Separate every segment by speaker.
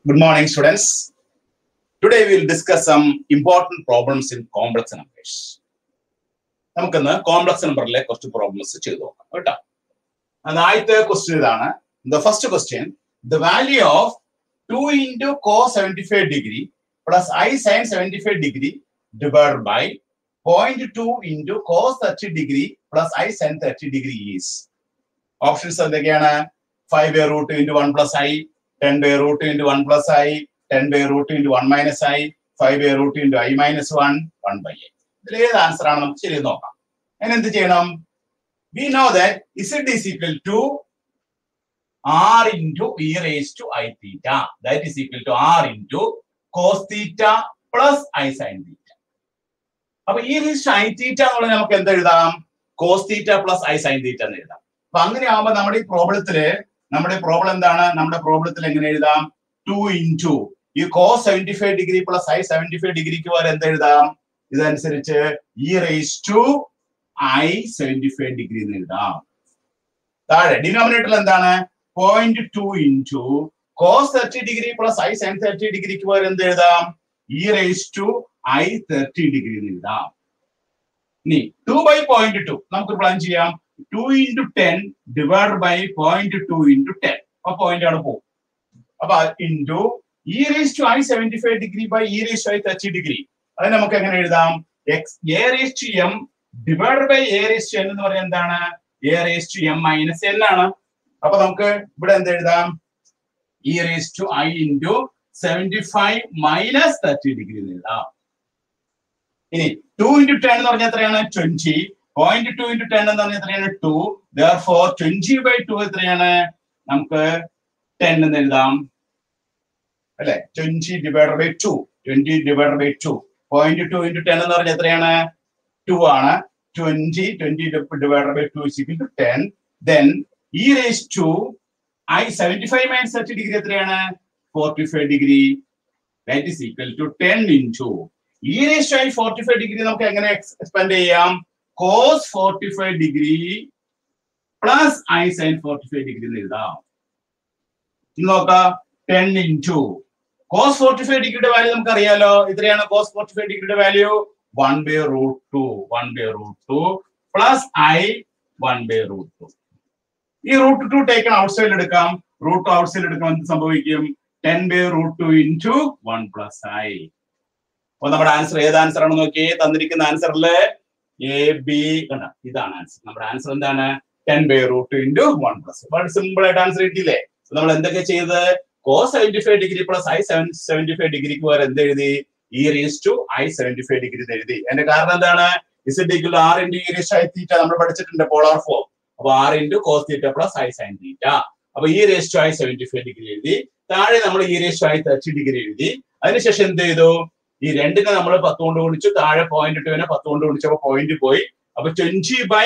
Speaker 1: Good morning, students. Today we will discuss some important problems in complex numbers. നമുക്കിന്ന് complex നമ്പറിലെ കുറച്ച് problems ചെയ്തു നോക്കാം കേട്ടോ അത് ആദ്യത്തെ ക്വസ്റ്റ്യൻ ഇതാണ് the first question the value of two into cos seventy five degree plus i sine seventy five degree divide by point two into cos thirty degree plus i sine thirty degree is options എന്തൊക്കെയാണ് five by root into one plus i ten by root into one plus i ten by root into one minus i five by root into i minus one one by i ഇതിൽ ഏത് answer ആണ് നമുക്ക് ശരി നോക്കാം അതിന് എന്ത് ചെയ്യണം we know that z is equal to r into e raise to i theta that is equal to r into cos theta plus i sine theta അപ്പൊ ഈ റേസ് ഐ തീറ്റ എന്നുള്ളത് നമുക്ക് എന്ത് എഴുതാം cos theta plus i sine theta എന്ന് എഴുതാം അപ്പൊ അങ്ങനെ ആവുമ്പോൾ നമ്മുടെ ഈ പ്രോബ്ലത്തില് നമ്മുടെ പ്രോബ്ലം എന്താണ് നമ്മുടെ പ്രോബ്ലത്തിൽ എങ്ങനെ എഴുതാം ടു ഇൻറ്റു ഈ cos seventy five degree plus i seventy five ഡിഗ്രിക്ക് വരെ എന്ത് എഴുതാം ഇതനുസരിച്ച് e raise to i seventy five degree എന്ന് എഴുതാം താഴെ ഡിനോമിനേറ്ററിൽ എന്താണ് point two into cos thirty degree plus i seven thirty ഡിഗ്രിക്ക് വരെ എന്ത് എഴുതാം e raise to i thirty degree എന്ന് എഴുതാം ഇനി ടു ബൈ പോയിന്റ് ടു നമുക്ക് പ്ലാൻ ചെയ്യാം two into ten divide by point two into ten ആ പോയിന്റ് ആണ് പോകും അപ്പൊ into e raise to i seventy five degree by e raise to i thirty degree അത് നമുക്ക് എങ്ങനെ എഴുതാം x a raise to m divide by a raise to n എന്ന് പറയുന്നത് എന്താണ് a raise to m minus n ആണ് അപ്പൊ നമുക്ക് ഇവിടെ എന്ത് എഴുതാം e raise to i into seventy five minus thirty degree എന്ന് എഴുതാം ഇനി ടു ഇൻറ്റു ടെൻ എന്ന് പറഞ്ഞാൽ എത്രയാണ് twenty point two into ten എന്ന് പറഞ്ഞാൽ എത്രയാണ് two therefore twenty by two എത്രയാണ് നമുക്ക് ടെൻ എന്ന് എഴുതാം അല്ലെ twenty divide by two twenty divide by two point two into ten എന്ന് പറഞ്ഞാൽ എത്രയാണ് ടു ആണ് twenty twenty divide by two is equal to ten then e raise to i seventy five minus thirty degree എത്രയാണ് forty five degree that is equal to ten into e raise to i forty five degree നമുക്ക് എങ്ങനെ expand ചെയ്യാം cos forty five degree plus i sine forty five degree എന്ന് എഴുതാം ഇനി നോക്കാം ten into cos forty five ഡിഗ്രിയുടെ value നമുക്ക് അറിയാലോ ഇത്രയാണ് കോസ് ഫോർട്ടി ഫൈവ് ഡിഗ്രിയുടെ value one by root two one by root two plus i one by root two ഈ root two taken outside എടുക്കാം റൂട്ട് ഔട്ട് സൈഡ് എടുക്കുമ്പോൾ എന്ത് സംഭവിക്കും ten by root two into one plus I അപ്പൊ നമ്മുടെ answer ഏത് answer ആണ് നോക്കി തന്നിരിക്കുന്ന ആൻസറില് എ ബി കണ്ട ഇതാണ് ആൻസർ നമ്മുടെ ആൻസർ എന്താണ് ten by root into one plus വളരെ സിമ്പിൾ ആയിട്ട് ആൻസർ കിട്ടിയില്ലേ നമ്മൾ എന്തൊക്കെ ചെയ്ത് cos seventy five degree plus i seven seventy five ഡിഗ്രിക്ക് വരെ എന്ത് എഴുതി e raise to i seventy five degree എഴുതി അതിന്റെ കാരണം എന്താണ് is degree r into e raise i theta നമ്മൾ പഠിച്ചിട്ടുണ്ട് പോളാർ ഫോം അപ്പൊ r into cos theta plus i sine theta അപ്പൊ e raise to i seventy five degree എഴുതി താഴെ നമ്മൾ e raise to i thirty degree എഴുതി അതിനുശേഷം എന്ത് ചെയ്തു ഈ രണ്ടിനെ നമ്മൾ പത്ത് കൊണ്ട് ഗുണിച്ചു താഴെ പോയിന്റ് ടുവിനെ പത്ത് കൊണ്ട് ഗുണിച്ചപ്പോ പോയിന്റ് പോയി അപ്പൊ ട്വന്റി ബൈ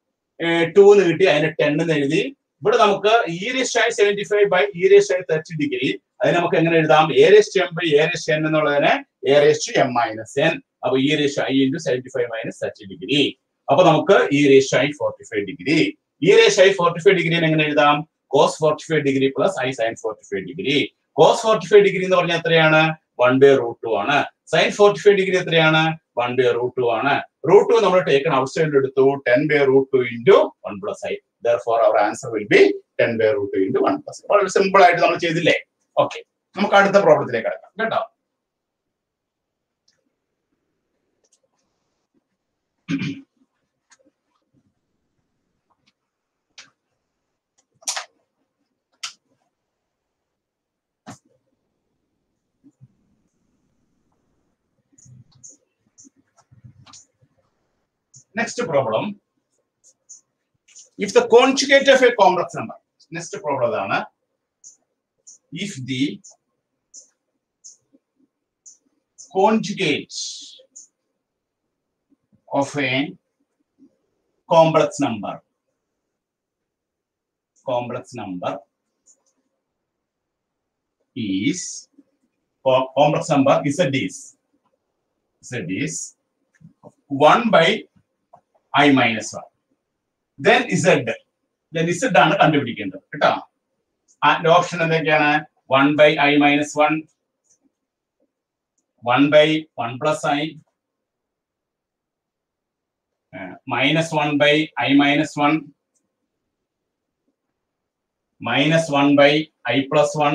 Speaker 1: ടു എന്ന് കിട്ടി അതിന്റെ ടെൻ എന്ന് എഴുതി ഇവിടെ നമുക്ക് e raise to i seventy five by e raise to i thirty degree അതിന് നമുക്ക് എങ്ങനെ എഴുതാം a raise to m by a raise to n എന്നുള്ളതിനെ a raise to m minus n അപ്പൊ e raise to i into seventy five minus thirty degree അപ്പൊ നമുക്ക് e raise to i forty five degree e raise i forty five degree എങ്ങനെ എഴുതാം cos forty five degree plus i sine forty five degree cos forty five degree എന്ന് പറഞ്ഞാൽ എത്രയാണ് one by root two ആണ് sine forty five degree എത്രയാണ് one by root two ആണ് root two നമ്മൾ taken out സൈഡിൽ എടുത്തു ten by root two into one plus i therefore our answer will be ten by root two into one plus വളരെ simple ആയിട്ട് നമ്മൾ ചെയ്തില്ലേ okay നമുക്ക് അടുത്ത പ്രോബ്ലത്തിലേക്ക് കിടക്കാം കേട്ടോ Next problem. If the conjugate of a complex number, next problem ആണ് if the conjugate of a complex number, complex number is co- complex number is a is z is 1 by i minus 1 then z then z ആണ് കണ്ടുപിടിക്കേണ്ടത് കേട്ടോ അതിന്റെ option എന്തൊക്കെയാണ് one by i minus one one by one plus i minus one by i minus one minus one by i plus one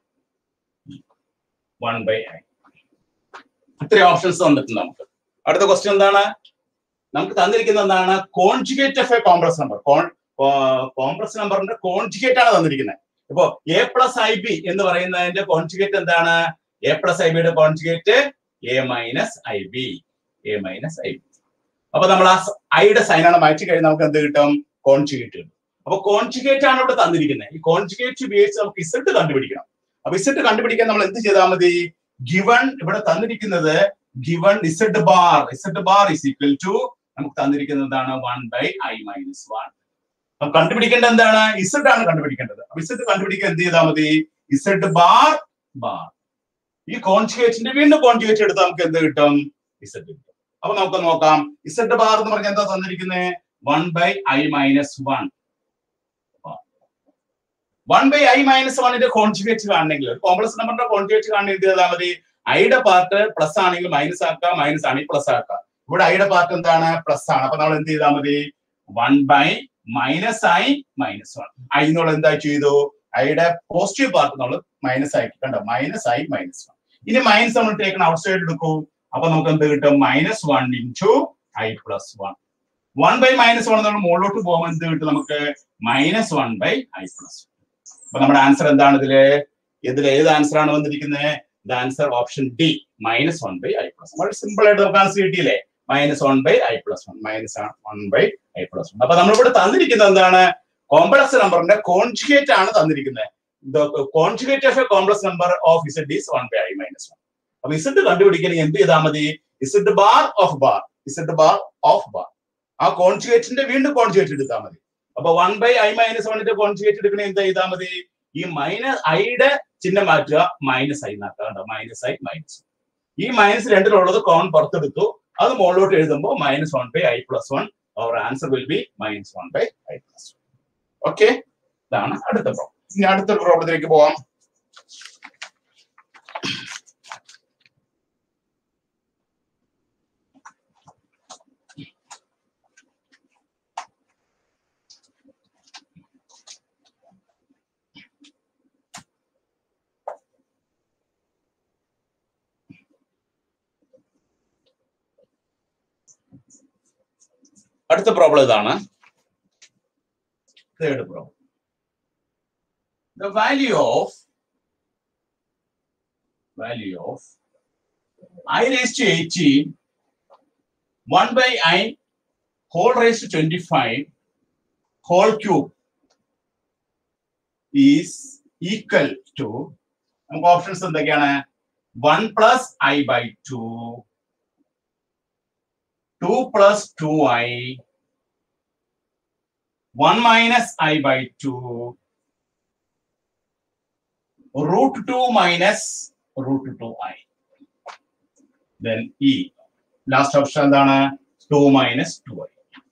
Speaker 1: one by i ഇത്രയും options തന്നിട്ടുണ്ട് നമുക്ക് അടുത്ത question എന്താണ് നമുക്ക് തന്നിരിക്കുന്നത് എന്താണ് conjugate of a complex number complex നമ്പറിന്റെ conjugate ആണ് തന്നിരിക്കുന്നത് ഇപ്പോ എ പ്ലസ് ഐ ബി എന്ന് പറയുന്നതിന്റെ കോൺജുഗേറ്റ് എന്താണ് എ പ്ലസ് ഐ ബിയുടെ conjugate a minus i b a minus i b അപ്പൊ നമ്മൾ ആ ഐയുടെ സൈനാണ് മാറ്റി കഴിഞ്ഞാൽ നമുക്ക് എന്ത് കിട്ടും കോൺജുഗേറ്റ് കിട്ടും അപ്പൊ കോൺജുഗേറ്റ് ആണ് ഇവിടെ തന്നിരിക്കുന്നത് ഈ കോൺജുഗേറ്റ് ഉപയോഗിച്ച് നമുക്ക് ഇസഡ് കണ്ടുപിടിക്കണം അപ്പൊ ഇസഡ് കണ്ടുപിടിക്കാൻ നമ്മൾ എന്ത് ചെയ്താൽ മതി ഗിവൺ ഇവിടെ തന്നിരിക്കുന്നത് given z bar z bar is equal to നമുക്ക് തന്നിരിക്കുന്നതാണ് one by i minus one നമുക്ക് കണ്ടുപിടിക്കേണ്ടത് എന്താണ് ഇസഡ് ആണ് കണ്ടുപിടിക്കേണ്ടത് അപ്പൊ ഇസഡ് കണ്ടുപിടിക്കാൻ എന്ത് ചെയ്താൽ മതി ഇസഡ് ബാർ ബാർ ഈ കോൺജുഗേറ്റിന്റെ വീണ്ടും കോൺജുഗേറ്റ് എടുത്താൽ നമുക്ക് എന്ത് കിട്ടും ഇസഡ് കിട്ടും അപ്പൊ നമുക്ക് നോക്കാം ഇസഡ് ബാർ എന്ന് പറഞ്ഞാൽ എന്താ തന്നിരിക്കുന്നത് one by i minus one one by i minus വണ്ണിന്റെ കോൺജുഗേറ്റ് കാണണമെങ്കിൽ ഒരു കോംപ്ലക്സ് നമ്പറിന്റെ കോൺജുഗേറ്റ് കാണണമെങ്കിൽ എന്ത് ചെയ്താൽ മതി ഐയുടെ പാർട്ട് പ്ലസ് ആണെങ്കിൽ മൈനസ് ആക്കാം മൈനസ് ആണെങ്കിൽ പ്ലസ് ആക്കാം ഇവിടെ ഐയുടെ പാർട്ട് എന്താണ് പ്ലസ് ആണ് അപ്പൊ നമ്മൾ എന്ത് ചെയ്താൽ മതി one by minus i minus one i എന്നുള്ള എന്താ ചെയ്തു ഐയുടെ പോസിറ്റീവ് പാർട്ട് നമ്മൾ മൈനസ് ആക്കി കണ്ടോ മൈനസ് ഐ മൈനസ് വൺ ഇനി മൈനസ് നമ്മൾ ടേക്കൺ ഔട്ട് സൈഡ് എടുക്കൂ അപ്പൊ നമുക്ക് എന്ത് കിട്ടും minus one into i plus one one by minus one നമ്മൾ മുകളിലോട്ട് പോകുമ്പോൾ എന്ത് കിട്ടും നമുക്ക് minus one by i plus അപ്പൊ നമ്മുടെ ആൻസർ എന്താണ് ഇതില് ഇതിൽ ഏത് ആൻസർ ആണ് വന്നിരിക്കുന്നത് the answer option D minus one by i plus വളരെ സിമ്പിൾ ആയിട്ട് നമുക്ക് ആൻസർ കിട്ടിയില്ലേ minus one by i plus one minus one by i plus one അപ്പൊ നമ്മളിവിടെ തന്നിരിക്കുന്നത് എന്താണ് കോംപ്ലക്സ് നമ്പറിന്റെ കോൺജുഗേറ്റ് ആണ് തന്നിരിക്കുന്നത് conjugate of a complex number of z is one by i minus one അപ്പൊ ഇസഡ് കണ്ടുപിടിക്കാൻ എന്ത് ചെയ്താൽ മതി z bar of bar z bar of bar ആ കോൺജുഗേറ്റിന്റെ വീണ്ടും കോൺജുഗേറ്റ് എടുത്താൽ മതി അപ്പൊ വൺ ബൈ ഐ മൈനസ് വണ്ണിന്റെ കോൺജുഗേറ്റ് എടുക്കണേ എന്ത് ചെയ്താൽ മതി ഈ മൈനസ് ഐയുടെ ചിഹ്നം മാറ്റുക മൈനസ് ഐ നാക്കുക മൈനസ് ഐ മൈനസ് ഈ മൈനസ് രണ്ടിലുള്ളത് കോൺ പുറത്തെടുത്തു അത് മുകളിലോട്ട് എഴുതുമ്പോൾ minus one by i plus one our answer will be minus one by i plus one okay ഇതാണ് അടുത്ത പ്രോബ്ലം ഇനി അടുത്ത പ്രോബ്ലത്തിലേക്ക് പോവാം അടുത്ത പ്രോബ്ലം ഇതാണ് third problem the value of value of i raise to eighteen one by i whole raise to twenty five whole cube is equal to നമുക്ക് options എന്തൊക്കെയാണ് one plus i by two 2 plus 2i 1 minus i by 2 root 2 minus root 2i then e last option എന്താണ് 2 minus 2i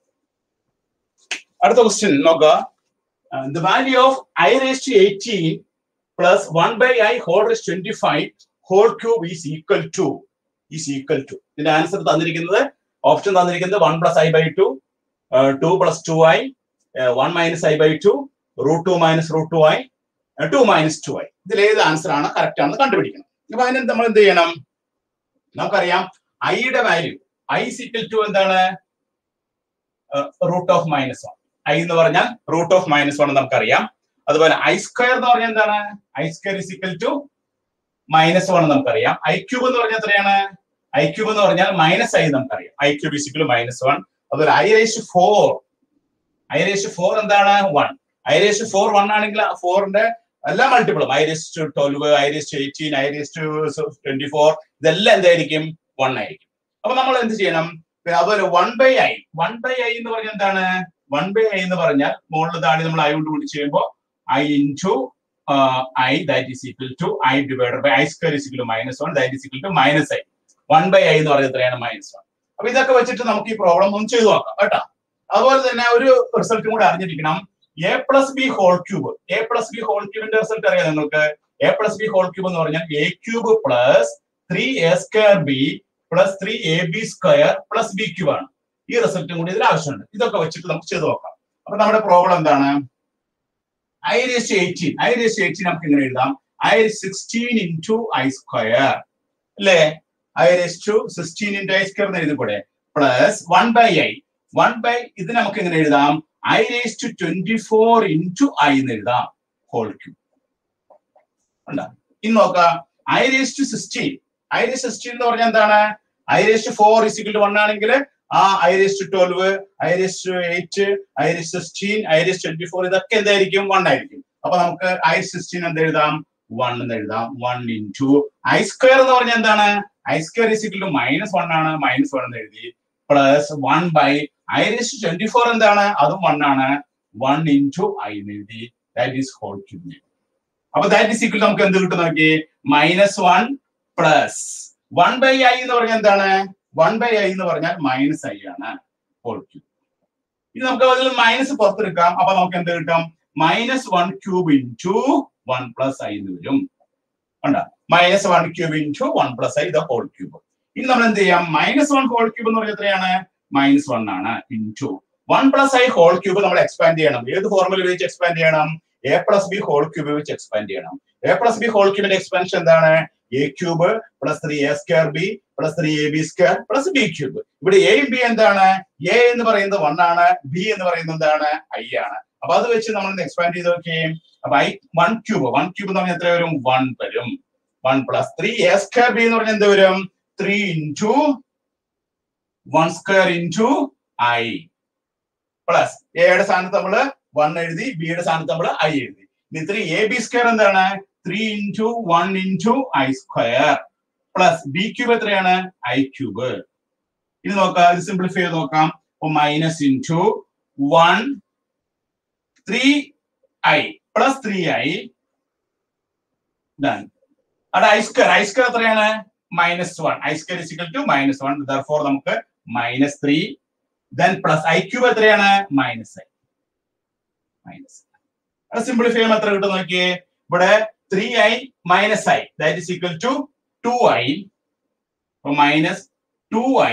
Speaker 1: അടുത്ത question നോക്കുക the value of i raised to 18 plus 1 by i whole raised to 25 whole cube is equal to is equal to ഇതിന്റെ answer തന്നിരിക്കുന്നത് option തന്നിരിക്കുന്നത് one plus i by two two plus two i one minus i by two root two minus root two i two minus two i ഇതിൽ ഏത് answer ആണ് correct ആണെന്ന് കണ്ടുപിടിക്കണം അപ്പൊ അതിന് നമ്മൾ എന്ത് ചെയ്യണം നമുക്കറിയാം ഐയുടെ വാല്യൂ ഐ സിക്കൽ ടു എന്താണ് root of minus one i എന്ന് പറഞ്ഞാൽ റൂട്ട് ഓഫ് മൈനസ് വൺ നമുക്കറിയാം അതുപോലെ ഐ സ്ക്വയർ എന്ന് പറഞ്ഞാൽ എന്താണ് i square is equal to minus one നമുക്കറിയാം ഐ ക്യൂബ് എന്ന് പറഞ്ഞാൽ എത്രയാണ് ഐ ക്യൂബ് എന്ന് പറഞ്ഞാൽ മൈനസ് ഐ നമുക്കറിയാം i cube is equal minus one അതുപോലെ i raise four i raise four എന്താണ് one i raise four one ആണെങ്കിൽ ഫോറിന്റെ എല്ലാ മൾട്ടിപ്പിളും i raise to twelve i raise to eighteen i raise to twenty four ഇതെല്ലാം എന്തായിരിക്കും one ആയിരിക്കും അപ്പൊ നമ്മൾ എന്ത് ചെയ്യണം അതുപോലെ one by i one by i എന്ന് പറഞ്ഞാൽ എന്താണ് വൺ ബൈ ഐ എന്ന് പറഞ്ഞാൽ മുകളിൽ താഴെ നമ്മൾ ഐ കൊണ്ട് വിളിച്ച് കഴിയുമ്പോൾ i into i that is equal to i divide by i square is equal to minus one that is equal to minus i one by i എന്ന് പറയുന്നത് എത്രയാണ് മൈനസ് വൺ അപ്പൊ ഇതൊക്കെ വെച്ചിട്ട് നമുക്ക് ഈ പ്രോബ്ലം ഒന്ന് ചെയ്തു നോക്കാം കേട്ടോ അതുപോലെ തന്നെ ഒരു റിസൾട്ടും കൂടെ അറിഞ്ഞിരിക്കണം a plus b whole cube a plus b whole ക്യൂബിന്റെ റിസൾട്ട് അറിയാം നിങ്ങൾക്ക് a plus b whole cube എന്ന് പറഞ്ഞാൽ a cube plus three a square b plus three a b square plus b cube ആണ് ഈ റിസൾട്ടും കൂടി ഇതിൽ ആവശ്യമുണ്ട് ഇതൊക്കെ വെച്ചിട്ട് നമുക്ക് ചെയ്ത് നോക്കാം അപ്പൊ നമ്മുടെ പ്രോബ്ലം എന്താണ് i raise eighteen i raise eighteen നമുക്ക് ഇങ്ങനെ എഴുതാം i sixteen into i square അല്ലേ i raise to sixteen into i square എന്ന് എഴുതിക്കൂടെ plus one by i one by ഇത് നമുക്ക് എങ്ങനെ എഴുതാം i raise to twenty four into i എന്ന് എഴുതാം ഹോൾ ക്യൂബ് ഉണ്ടാ ഇനി നോക്കാം i raise to sixteen i raise sixteen എന്ന് പറഞ്ഞാൽ എന്താണ് i raise to four is equal to one ആണെങ്കിൽ ആ i raise to twelve i raise to eight i raise sixteen i raise twenty four ഇതൊക്കെ എന്തായിരിക്കും വൺ ആയിരിക്കും അപ്പൊ നമുക്ക് ഐ സിക്സ്റ്റീൻ എന്ത് എഴുതാം വൺ എന്ന് എഴുതാം വൺ ഇൻറ്റു ഐ സ്ക്വയർ എന്ന് പറഞ്ഞാൽ എന്താണ് i square is equal to minus one ആണ് മൈനസ് വൺ എന്ന് എഴുതി plus one by i raise to twenty four എന്താണ് അതും വൺ ആണ് വൺ ഇൻറ്റു ഐ എന്ന് എഴുതി ദാറ്റ് ഈസ് ഹോൾ ക്യൂബ് അപ്പൊ ദാറ്റ് ഈസ് ഈക്വൽ നമുക്ക് എന്ത് കിട്ടും നോക്കി minus one plus one by i എന്ന് പറഞ്ഞാൽ എന്താണ് വൺ ബൈ ഐ എന്ന് പറഞ്ഞാൽ മൈനസ് ഐ ആണ് ഹോൾ ക്യൂബ് ഇനി നമുക്ക് അതിൽ മൈനസ് പുറത്തെടുക്കാം അപ്പൊ നമുക്ക് എന്ത് കിട്ടും minus one cube into one plus i എന്ന് വരും കണ്ട minus one cube into one plus i the whole cube ഇനി നമ്മൾ എന്ത് ചെയ്യാം മൈനസ് വൺ ഹോൾ ക്യൂബ് എന്ന് പറഞ്ഞാൽ എത്രയാണ് മൈനസ് വൺ ആണ് into one plus i whole cube നമ്മൾ എക്സ്പാൻഡ് ചെയ്യണം ഏത് ഫോർമുല ഉപയോഗിച്ച് എക്സ്പാൻഡ് ചെയ്യണം a plus b whole cube വെച്ച് എക്സ്പാൻഡ് ചെയ്യണം എ പ്ലസ് ബി ഹോൾ ക്യൂബിന്റെ എക്സ്പാൻഷൻ എന്താണ് a cube plus three a square b plus three a b square plus b cube ഇവിടെ എയും ബി എന്താണ് എ എന്ന് പറയുന്നത് വൺ ആണ് ബി എന്ന് പറയുന്നത് എന്താണ് ഐ ആണ് അപ്പൊ അത് വെച്ച് നമ്മൾ എക്സ്പാൻഡ് ചെയ്ത് നോക്കിയേ അപ്പൊ i one cube one cube എന്ന് പറഞ്ഞാൽ എത്ര വരും വൺ വരും one plus three a square b എന്ന് പറഞ്ഞാൽ എന്ത് വരും three into one square into i plus എയുടെ സ്ഥാനത്ത് നമ്മള് വൺ എഴുതി ബിയുടെ സ്ഥാനത്ത് നമ്മൾ ഐ എഴുതി ഇനി ത്രീ എ ബി സ്ക്വയർ എന്താണ് three into one into i square plus b cube എത്രയാണ് ഐ ക്യൂബ് ഇത് നോക്കാം ഇത് സിംപ്ലിഫൈ ചെയ്ത് നോക്കാം അപ്പൊ minus into one three i plus three i done അവിടെ ഐ സ്ക്വയർ ഐ സ്ക്വയർ എത്രയാണ് minus one i square is equal to minus one therefore നമുക്ക് minus three then plus i cube എത്രയാണ് മൈനസ് ഐ മൈനസ് അത് simplify ചെയ്യുമ്പോൾ എത്ര കിട്ടും നോക്കിയേ ഇവിടെ three i minus i that is equal to two i minus two i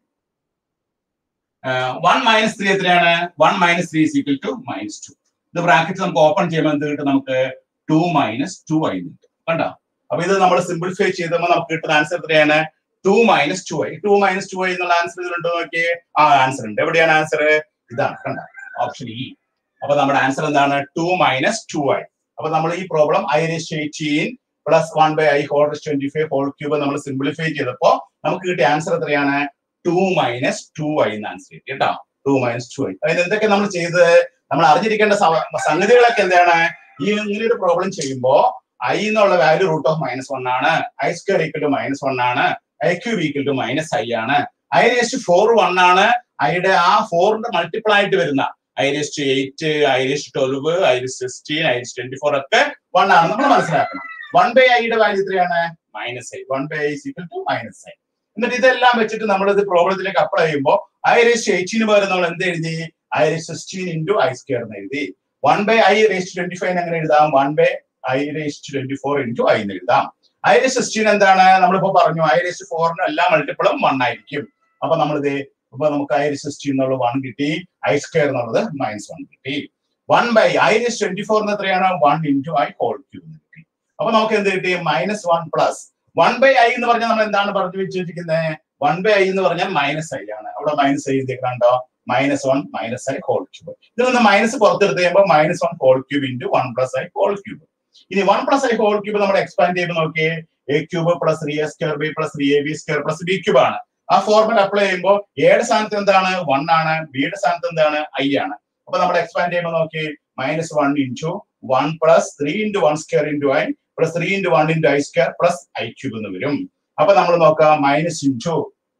Speaker 1: one minus three എത്രയാണ് one minus three is equal to minus two ഇത് bracket നമുക്ക് ഓപ്പൺ ചെയ്യുമ്പോൾ എന്ത് കിട്ടും നമുക്ക് ടു മൈനസ് ടു ഐ കിട്ടും കണ്ടോ അപ്പൊ ഇത് നമ്മൾ സിംപ്ലിഫൈ ചെയ്തപ്പോൾ നമുക്ക് കിട്ടുന്ന ആൻസർ എത്രയാണ് two minus two i two minus two i എന്നുള്ള ആൻസർ ഇതിലുണ്ടോ നോക്കിയേ ആ ആൻസർ ഉണ്ട് എവിടെയാണ് ആൻസർ ഇതാണ് കണ്ട ഓപ്ഷൻ ഇ അപ്പൊ നമ്മുടെ ആൻസർ എന്താണ് ടു മൈനസ് ടു ഐ അപ്പൊ നമ്മൾ ഈ problem i raise eighteen plus one by i whole twenty five whole cube നമ്മൾ സിംപ്ലിഫൈ ചെയ്തപ്പോ നമുക്ക് കിട്ടിയ ആൻസർ എത്രയാണ് ടു മൈനസ് ടു ഐ എന്ന് ആൻസർ കിട്ടി കേട്ടോ ടു മൈനസ് ടു ഐ അതിന് എന്തൊക്കെ നമ്മൾ ചെയ്തത് നമ്മൾ അറിഞ്ഞിരിക്കേണ്ട സ- സംഗതികളൊക്കെ എന്താണ് ഈ ഇങ്ങനെ ഒരു പ്രോബ്ലം ചെയ്യുമ്പോ ഐ എന്നുള്ള value root of minus one ആണ് i square equal to minus one ആണ് i cube equal to minus i ആണ് ഐ റേസ്റ്റ് ഫോർ വൺ ആണ് ഐയുടെ ആ ഫോറിന്റെ മൾട്ടിപ്പിൾ ആയിട്ട് വരുന്ന i raised eight i raised twelve i raised sixteen i raised twenty four ഒക്കെ വൺ ആണ് നമ്മൾ മനസ്സിലാക്കണം വൺ ബൈ ഐയുടെ വാല്യൂ എത്രയാണ് minus i one by i equal to minus i എന്നിട്ട് ഇതെല്ലാം വെച്ചിട്ട് നമ്മൾ ഇത് പ്രോബ്ലത്തിലേക്ക് അപ്ലൈ ചെയ്യുമ്പോൾ ഐ റേസ്റ്റ് എയ്റ്റീന് പകരം നമ്മൾ എന്ത് എഴുതി I raised sixteen into i square എന്ന് എഴുതി one by i raised twenty five എങ്ങനെ എഴുതാം one by i raised twenty four into i എന്ന് എഴുതാം ഐ റേസ്റ്റ് സിക്സ്റ്റീൻ എന്താണ് നമ്മളിപ്പോ പറഞ്ഞു ഐ റേസ്റ്റ് ഫോറിന് എല്ലാ മൾട്ടിപ്പിളും വൺ ആയിരിക്കും അപ്പൊ നമ്മളിത് ഇപ്പൊ നമുക്ക് ഐ റേസ്റ്റ് സിക്സ്റ്റീൻ എന്നുള്ളത് വൺ കിട്ടി ഐ സ്ക്വയർ എന്നുള്ളത് മൈനസ് വൺ കിട്ടി one by i raised twenty ഫോറിന് എത്രയാണ് one into i whole cube എന്ന് കിട്ടി അപ്പൊ നമുക്ക് എന്ത് കിട്ടി minus one plus one by i എന്ന് പറഞ്ഞാൽ നമ്മൾ എന്താണ് പറഞ്ഞു വെച്ചിരിക്കുന്നത് വൺ ബൈ ഐ എന്ന് പറഞ്ഞാൽ മൈനസ് ഐ ആണ് അവിടെ മൈനസ് ഐ ഇത് കണ്ടോ minus one minus i whole cube ഇതിൽ നിന്ന് മൈനസ് പുറത്തെടുത്ത് കഴിയുമ്പോൾ minus one whole cube into one plus i whole cube ഇനി one plus i whole cube നമ്മൾ എക്സ്പാൻഡ് ചെയ്യുമ്പോൾ നോക്കിയേ a cube plus three a square b plus three a b square plus b cube ആണ് ആ formula apply ചെയ്യുമ്പോൾ എയുടെ സ്ഥാനത്ത് എന്താണ് വൺ ആണ് ബിയുടെ സ്ഥാനത്ത് എന്താണ് ഐ ആണ് അപ്പൊ നമ്മൾ എക്സ്പാൻഡ് ചെയ്യുമ്പോൾ നോക്കി minus one into one plus three into one square into i plus three into one into i square plus i cube എന്ന് വരും അപ്പൊ നമ്മൾ നോക്കാം minus into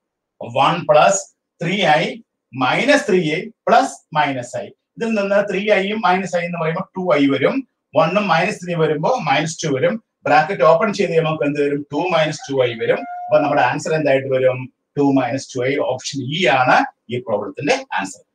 Speaker 1: one plus three i minus three i plus minus i ഇതിൽ നിന്ന് three ഐയും minus I എന്ന് പറയുമ്പോൾ ടു ഐ വരും വണ്ണും മൈനസ് ത്രീ വരുമ്പോൾ മൈനസ് ടു വരും ബ്രാക്കറ്റ് ഓപ്പൺ ചെയ്ത് കഴിയുമ്പോൾ നമുക്ക് എന്ത് വരും ടു മൈനസ് ടു ഐ വരും അപ്പൊ നമ്മുടെ ആൻസർ എന്തായിട്ട് വരും two minus two i option E ആണ് ഈ പ്രോബ്ലത്തിന്റെ ആൻസർ